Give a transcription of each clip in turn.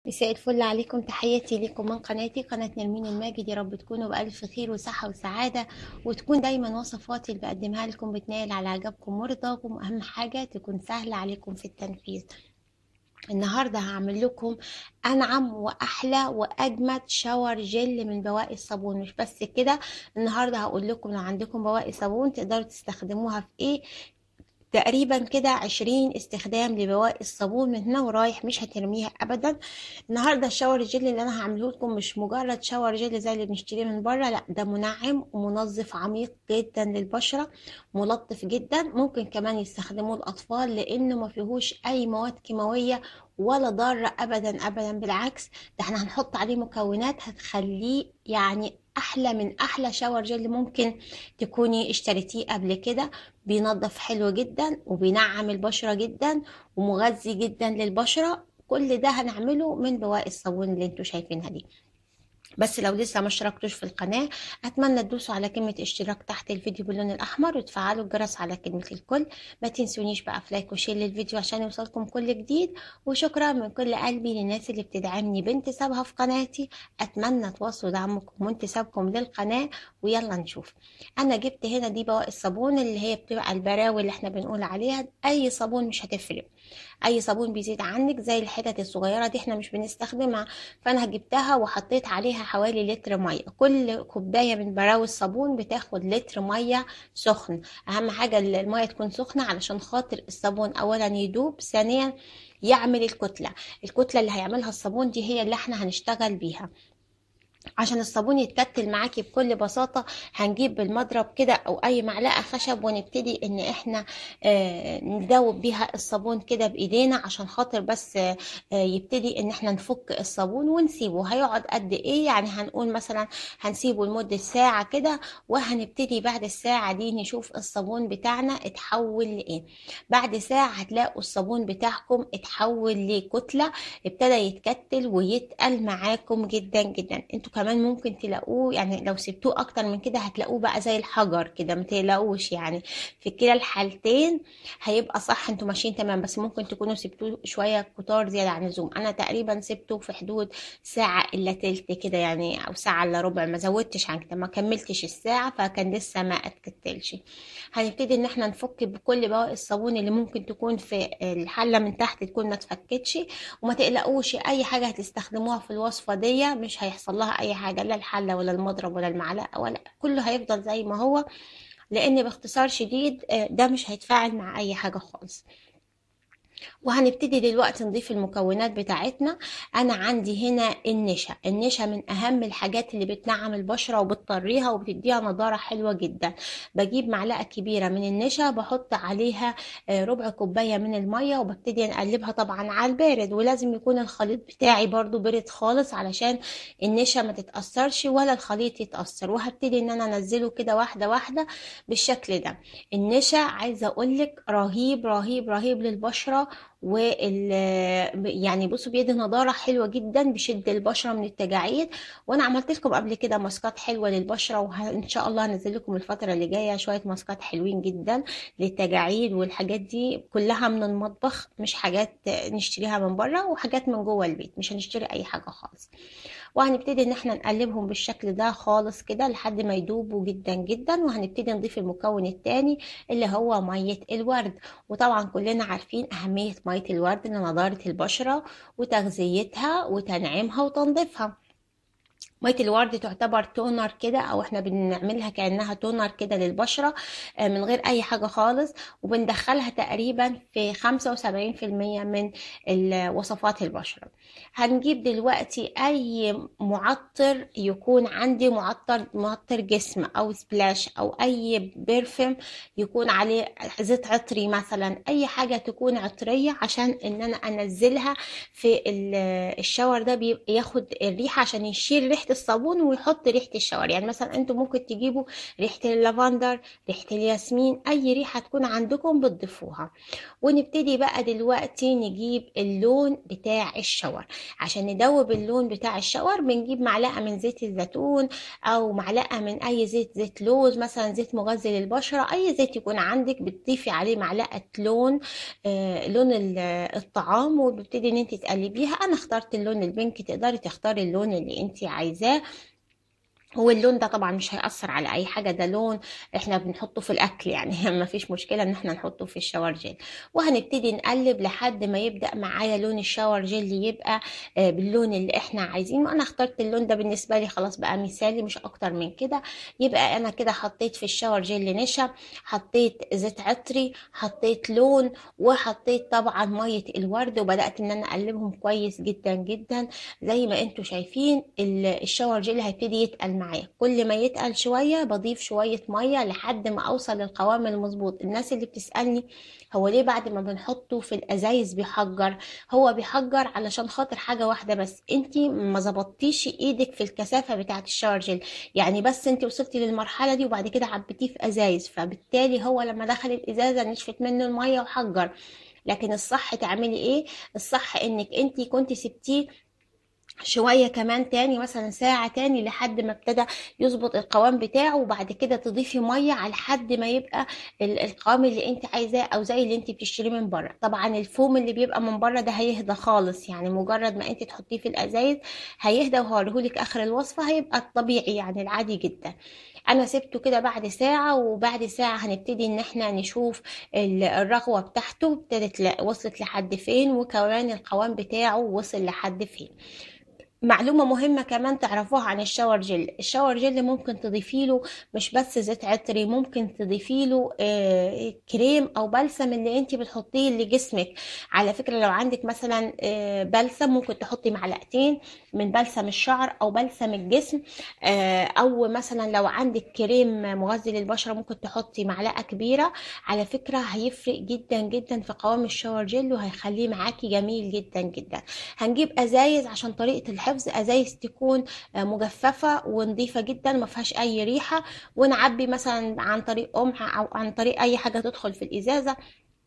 مساء الفل عليكم تحياتي ليكم من قناتي قناة نرمين الماجد يا رب تكونوا بألف خير وصحة وسعادة وتكون دايما وصفاتي اللي بقدمها لكم بتنال على عجبكم ورضاكم وأهم حاجة تكون سهلة عليكم في التنفيذ النهاردة هعمل لكم أنعم وأحلى وأجمد شاور جل من بواقي الصابون مش بس كده النهاردة هقول لكم لو عندكم بواقي صابون تقدروا تستخدموها في إيه تقريبا كده عشرين استخدام لبواقي الصابون من هنا ورايح مش هترميها ابدا النهارده الشاور الجل اللي انا هعمله لكم مش مجرد شاور جل زي اللي بنشتريه من بره لا ده منعم ومنظف عميق جدا للبشره ملطف جدا ممكن كمان يستخدموه الاطفال لانه ما فيهوش اي مواد كيماويه ولا ضارة ابدا ابدا بالعكس ده احنا هنحط عليه مكونات هتخليه يعني احلى من احلى شاور جل ممكن تكوني اشتريتيه قبل كده بينظف حلو جدا وبينعم البشرة جدا ومغذي جدا للبشرة كل ده هنعمله من بواقي الصابون اللي انتوا شايفينها دي بس لو لسه ما اشتركتوش في القناة اتمنى تدوسوا على كلمة اشتراك تحت الفيديو باللون الاحمر وتفعلوا الجرس على كلمة الكل ما تنسونيش بقى في لايك وشير للفيديو عشان يوصلكم كل جديد وشكرا من كل قلبي للناس اللي بتدعمني بانتسابها في قناتي اتمنى تواصلوا دعمكم وانتسابكم للقناة ويلا نشوف انا جبت هنا دي بواقي الصابون اللي هي بتبقى البراوي اللي احنا بنقول عليها اي صابون مش هتفرق اي صابون بيزيد عنك زي الحتت الصغيره دي احنا مش بنستخدمها فانا جبتها وحطيت عليها حوالي لتر ميه كل كوبايه من براوي الصابون بتاخد لتر ميه سخن اهم حاجه الميه تكون سخنه علشان خاطر الصابون اولا يدوب ثانيا يعمل الكتله الكتله اللي هيعملها الصابون دي هي اللي احنا هنشتغل بيها عشان الصابون يتكتل معاكي بكل بساطة هنجيب بالمضرب كده او اي معلقة خشب ونبتدي ان احنا آه ندوب بيها الصابون كده بايدينا عشان خاطر بس آه يبتدي ان احنا نفك الصابون ونسيبه هيقعد قد ايه يعني هنقول مثلا هنسيبه لمدة ساعة كده وهنبتدي بعد الساعة دي نشوف الصابون بتاعنا اتحول لايه بعد ساعة هتلاقوا الصابون بتاعكم اتحول لكتلة ابتدى يتكتل ويتقل معاكم جدا جدا انتوا كمان ممكن تلاقوه يعني لو سبتوه اكتر من كده هتلاقوه بقى زي الحجر كده ما تقلقوش يعني في كلا الحالتين هيبقى صح انتوا ماشيين تمام بس ممكن تكونوا سبتوه شويه كتار زياده عن اللزوم انا تقريبا سبته في حدود ساعه الا تلت كده يعني او ساعه الا ربع ما زودتش عن كده ما كملتش الساعه فكان لسه ما اتكتلش هنبتدي ان احنا نفك بكل بواقي الصابون اللي ممكن تكون في الحله من تحت تكون ما اتفكتش وما تقلقوش اي حاجه هتستخدموها في الوصفه دي مش هيحصل لها اي حاجه لا الحله ولا المضرب ولا المعلقه ولا كله هيفضل زي ما هو لان باختصار شديد ده مش هيتفاعل مع اي حاجه خالص وهنبتدي دلوقتي نضيف المكونات بتاعتنا انا عندي هنا النشا النشا من اهم الحاجات اللي بتنعم البشره وبتطريها وبتديها نضاره حلوه جدا بجيب معلقه كبيره من النشا بحط عليها ربع كوبايه من الميه وببتدي نقلبها طبعا على البارد ولازم يكون الخليط بتاعي برضو بارد خالص علشان النشا ما تتاثرش ولا الخليط يتاثر وهبتدي ان انا انزله كده واحده واحده بالشكل ده النشا عايزه اقولك رهيب رهيب رهيب للبشره وال يعني بصوا بيدي نضاره حلوه جدا بيشد البشره من التجاعيد وانا عملت لكم قبل كده ماسكات حلوه للبشره وان شاء الله هنزل لكم الفتره اللي جايه شويه ماسكات حلوين جدا للتجاعيد والحاجات دي كلها من المطبخ مش حاجات نشتريها من بره وحاجات من جوه البيت مش هنشتري اي حاجه خالص وهنبتدي ان احنا نقلبهم بالشكل ده خالص كده لحد ما يدوبوا جدا جدا وهنبتدي نضيف المكون التاني اللي هو ميه الورد وطبعا كلنا عارفين اهميه ميه الورد لنضاره البشره وتغذيتها وتنعيمها وتنظيفها ميه الورد تعتبر تونر كده او احنا بنعملها كانها تونر كده للبشره من غير اي حاجه خالص وبندخلها تقريبا في 75% من وصفات البشره هنجيب دلوقتي اي معطر يكون عندي معطر معطر جسم او سبلاش او اي برفم يكون عليه زيت عطري مثلا اي حاجه تكون عطريه عشان ان انا انزلها في الشاور ده بياخد الريحه عشان يشيل ريحه الصابون ويحط ريحه الشاور يعني مثلا انتم ممكن تجيبوا ريحه اللافندر ريحه الياسمين اي ريحه تكون عندكم بتضيفوها ونبتدي بقى دلوقتي نجيب اللون بتاع الشاور عشان ندوب اللون بتاع الشاور بنجيب معلقه من زيت الزيتون او معلقه من اي زيت زيت لوز مثلا زيت مغذي للبشره اي زيت يكون عندك بتضيفي عليه معلقه لون آه لون الطعام وبتبتدي ان انت تقلبيها انا اخترت اللون البنك تقدري تختاري اللون اللي انت عايزاه هو اللون ده طبعا مش هيأثر على اي حاجه ده لون احنا بنحطه في الاكل يعني ما فيش مشكله ان احنا نحطه في الشاور جيل وهنبتدي نقلب لحد ما يبدا معايا لون الشاور جيل يبقى باللون اللي احنا عايزينه انا اخترت اللون ده بالنسبه لي خلاص بقى مثالي مش اكتر من كده يبقى انا كده حطيت في الشاور جيل نشا حطيت زيت عطري حطيت لون وحطيت طبعا ميه الورد وبدات ان انا اقلبهم كويس جدا جدا زي ما انتم شايفين الشاور جيل هيبتدي يتقل معايا كل ما يتقل شوية بضيف شوية مية لحد ما أوصل للقوام المظبوط الناس اللي بتسألني هو ليه بعد ما بنحطه في الأزايز بيحجر هو بيحجر علشان خاطر حاجة واحدة بس انتي ما ظبطتيش ايدك في الكثافة بتاعة الشاور جيل يعني بس انتي وصلتي للمرحلة دي وبعد كده عبيتيه في أزايز فبالتالي هو لما دخل الإزازة نشفت منه المية وحجر لكن الصح تعملي ايه الصح انك انتي كنتي سبتيه شوية كمان تاني مثلا ساعة تاني لحد ما ابتدى يظبط القوام بتاعه وبعد كده تضيفي مية على حد ما يبقى القوام اللي انت عايزاه او زي اللي انت بتشتريه من بره طبعا الفوم اللي بيبقى من بره ده هيهدى خالص يعني مجرد ما انت تحطيه في الازايز هيهدى وهوريهولك اخر الوصفة هيبقى الطبيعي يعني العادي جدا انا سبته كده بعد ساعة وبعد ساعة هنبتدي ان احنا نشوف الرغوة بتاعته ابتدت وصلت لحد فين وكمان القوام بتاعه وصل لحد فين معلومة مهمة كمان تعرفوها عن الشاور جل الشاور جل ممكن تضيفي له مش بس زيت عطري ممكن تضيفي له آه كريم او بلسم اللي انت بتحطيه لجسمك على فكرة لو عندك مثلا آه بلسم ممكن تحطي معلقتين من بلسم الشعر او بلسم الجسم آه او مثلا لو عندك كريم مغذي للبشرة ممكن تحطي معلقة كبيرة على فكرة هيفرق جدا جدا في قوام الشاور جل وهيخليه معاكي جميل جدا جدا هنجيب ازايز عشان طريقة الحفظ الحفظ ازايز تكون مجففه ونظيفه جدا ما فيهاش اي ريحه ونعبي مثلا عن طريق قمح او عن طريق اي حاجه تدخل في الازازه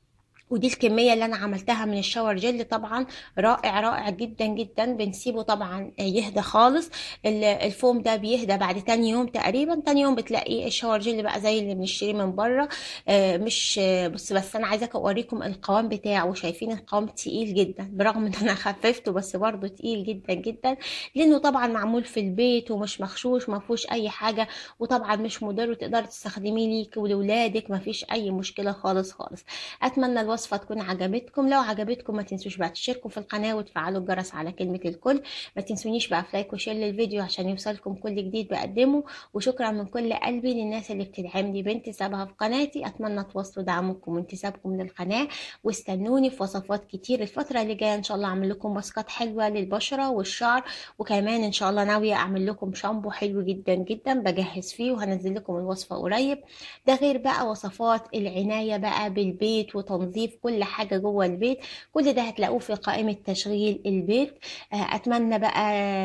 ودي الكميه اللي انا عملتها من الشاور جل طبعا رائع رائع جدا جدا بنسيبه طبعا يهدى خالص الفوم ده بيهدى بعد تاني يوم تقريبا تاني يوم بتلاقي الشاور جل بقى زي اللي بنشتريه من بره مش بص بس انا عايزاك اوريكم القوام بتاعه شايفين القوام تقيل جدا برغم ان انا خففته بس برضه تقيل جدا جدا لانه طبعا معمول في البيت ومش مغشوش ما فيهوش اي حاجه وطبعا مش مضر وتقدري تستخدميه ليك ولولادك ما فيش اي مشكله خالص خالص اتمنى الوصفه تكون عجبتكم لو عجبتكم ما تنسوش بقى تشتركوا في القناه وتفعلوا الجرس على كلمه الكل ما تنسونيش بقى في لايك وشير للفيديو عشان يوصلكم كل جديد بقدمه وشكرا من كل قلبي للناس اللي بتدعمني بانتسابها في قناتي اتمنى توصلوا دعمكم وانتسابكم للقناه واستنوني في وصفات كتير الفتره اللي جايه ان شاء الله اعمل لكم ماسكات حلوه للبشره والشعر وكمان ان شاء الله ناويه اعمل لكم شامبو حلو جدا جدا بجهز فيه وهنزل لكم الوصفه قريب ده غير بقى وصفات العنايه بقى بالبيت وتنظيف كل حاجة جوه البيت كل ده هتلاقوه في قائمة تشغيل البيت أتمنى بقى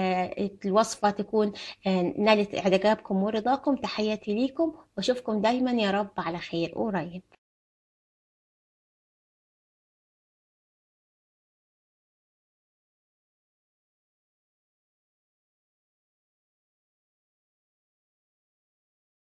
الوصفة تكون نالت إعجابكم ورضاكم تحياتي ليكم وأشوفكم دايما يا رب على خير قريب